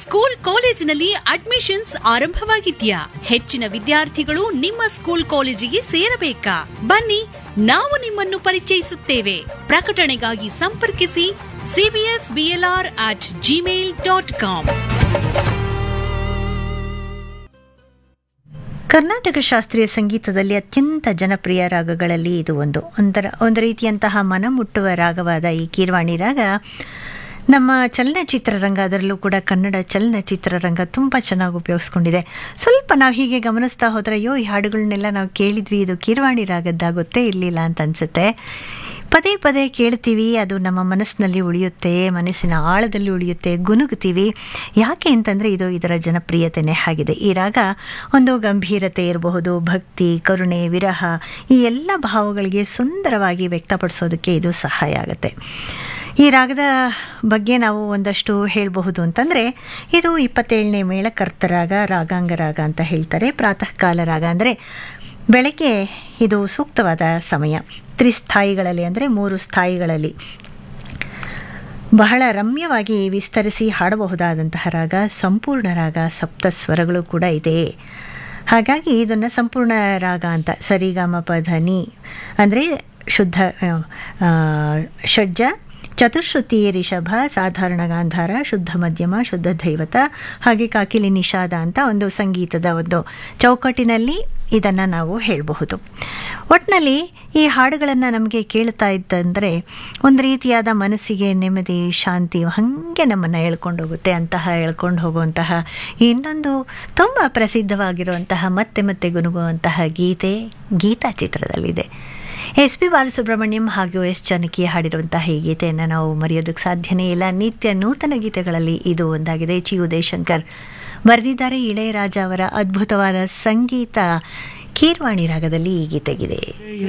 school ಕಾಲೇಜಿನಲ್ಲಿ admissions ಆರಂಭವಾಗಿದ್ಯಾ ಹೆಚ್ಚಿನ ವಿದ್ಯಾರ್ಥಿಗಳು ನಿಮ್ಮ ಸ್ಕೂಲ್ ಕಾಲೇಜಿಗೆ ಸೇರಬೇಕಾ ಬನ್ನಿ ನಾವು ನಿಮ್ಮನ್ನು ಪರಿಚಯಿಸುತ್ತೇವೆ ಪ್ರಕಟಣೆಗಾಗಿ ಸಂಪರ್ಕಿಸಿ CBS BLR at Gmail dot com Karnataka ಶಾಸ್ತ್ರೀಯ ಸಂಗೀತದಲ್ಲಿ ಅತ್ಯಂತ ಜನಪ್ರಿಯ ರಾಗಗಳಲ್ಲಿ ಇದು ಒಂದು ಒಂದರ ಒಂದು ರೀತಿಯಂತಹ ಮನಮುಟ್ಟುವ ರಾಗವಾದ ಈ ಕೀರ್ವಾಣಿ ರಾಗ ನಮ್ಮ ಚಲನಚಿತ್ರರಂಗ ಅದರಲ್ಲೂ ಕೂಡ ಕನ್ನಡ ಚಲನಚಿತ್ರರಂಗ ತುಂಬ ಚೆನ್ನಾಗಿ ಉಪಯೋಗಿಸ್ಕೊಂಡಿದೆ ಸ್ವಲ್ಪ ನಾವು ಹೀಗೆ ಗಮನಿಸ್ತಾ ಹೋದರೆ ಅಯ್ಯೋ ಈ ಹಾಡುಗಳನ್ನೆಲ್ಲ ನಾವು ಕೇಳಿದ್ವಿ ಇದು ಕೀರ್ವಾಣಿ ರಾಗದ್ದ ಗೊತ್ತೇ ಇರಲಿಲ್ಲ ಅಂತ ಅನಿಸುತ್ತೆ ಪದೇ ಪದೇ ಕೇಳ್ತೀವಿ ಅದು ನಮ್ಮ ಮನಸ್ಸಿನಲ್ಲಿ ಉಳಿಯುತ್ತೆ ಮನಸ್ಸಿನ ಆಳದಲ್ಲಿ ಉಳಿಯುತ್ತೆ ಗುನುಗುತ್ತೀವಿ ಯಾಕೆ ಅಂತಂದರೆ ಇದು ಇದರ ಜನಪ್ರಿಯತೆನೇ ಆಗಿದೆ ಈ ರಾಗ ಒಂದು ಗಂಭೀರತೆ ಇರಬಹುದು ಭಕ್ತಿ ಕರುಣೆ ವಿರಹ ಈ ಎಲ್ಲ ಭಾವಗಳಿಗೆ ಸುಂದರವಾಗಿ ವ್ಯಕ್ತಪಡಿಸೋದಕ್ಕೆ ಇದು ಸಹಾಯ ಆಗುತ್ತೆ ಈ ರಾಗದ ಬಗ್ಗೆ ನಾವು ಒಂದಷ್ಟು ಹೇಳಬಹುದು ಅಂತಂದರೆ ಇದು ಇಪ್ಪತ್ತೇಳನೇ ಮೇಳಕರ್ತ ರಾಗ ರಾಗಾಂಗ ರಾಗ ಅಂತ ಹೇಳ್ತಾರೆ ಪ್ರಾತಃ ಕಾಲ ರಾಗ ಅಂದರೆ ಬೆಳಗ್ಗೆ ಇದು ಸೂಕ್ತವಾದ ಸಮಯ ತ್ರಿಸ್ಥಾಯಿಗಳಲ್ಲಿ ಅಂದರೆ ಮೂರು ಸ್ಥಾಯಿಗಳಲ್ಲಿ ಬಹಳ ರಮ್ಯವಾಗಿ ವಿಸ್ತರಿಸಿ ಹಾಡಬಹುದಾದಂತಹ ರಾಗ ಸಂಪೂರ್ಣ ರಾಗ ಸಪ್ತ ಸ್ವರಗಳು ಕೂಡ ಇದೆ ಹಾಗಾಗಿ ಇದನ್ನು ಸಂಪೂರ್ಣ ರಾಗ ಅಂತ ಸರಿಗಮ ಪಧನಿ ಅಂದರೆ ಶುದ್ಧ ಆ, ಷಡ್ಜ ಚತುಶ್ರುತಿ ರಿಷಭ ಸಾಧಾರಣ ಗಾಂಧಾರ ಶುದ್ಧ ಮಧ್ಯಮ ಶುದ್ಧ ದೈವತ ಹಾಗೆ ಕಾಕಿಲಿ ನಿಷಾದ ಅಂತ ಒಂದು ಸಂಗೀತದ ಒಂದು ಚೌಕಟ್ಟಿನಲ್ಲಿ ಇದನ್ನು ನಾವು ಹೇಳಬಹುದು ಒಟ್ಟಿನಲ್ಲಿ ಈ ಹಾಡುಗಳನ್ನು ನಮಗೆ ಕೇಳ್ತಾ ಇದ್ದಂದರೆ ಒಂದು ರೀತಿಯಾದ ಮನಸ್ಸಿಗೆ ನೆಮ್ಮದಿ ಶಾಂತಿ ಹಾಗೆ ನಮ್ಮನ್ನು ಎಳ್ಕೊಂಡು ಹೋಗುತ್ತೆ ಅಂತಹ ಎಳ್ಕೊಂಡು ಹೋಗುವಂತಹ ಇನ್ನೊಂದು ತುಂಬ ಪ್ರಸಿದ್ಧವಾಗಿರುವಂತಹ ಮತ್ತೆ ಮತ್ತೆ ಗುನುಗುವಂತಹ ಗೀತೆ ಗೀತಾ ಚಿತ್ರದಲ್ಲಿದೆ ಎಸ್ ಪಿ ಬಾಲಸುಬ್ರಹ್ಮಣ್ಯಂ ಹಾಗೂ ಎಸ್ ಜಾನಕಿ ಹಾಡಿರುವಂತಹ ಈ ಗೀತೆಯನ್ನು ನಾವು ಮರೆಯೋದಕ್ಕೆ ಸಾಧ್ಯನೇ ಇಲ್ಲ ನಿತ್ಯ ನೂತನ ಗೀತೆಗಳಲ್ಲಿ ಇದು ಒಂದಾಗಿದೆ ಚಿ ಉದಯಶಂಕರ್ ಬರೆದಿದ್ದಾರೆ ಇಳೆಯರಾಜ ಅವರ ಅದ್ಭುತವಾದ ಸಂಗೀತ ಕೀರ್ವಾಣಿ ರಾಗದಲ್ಲಿ ಈ ಗೀತೆಗಿದೆ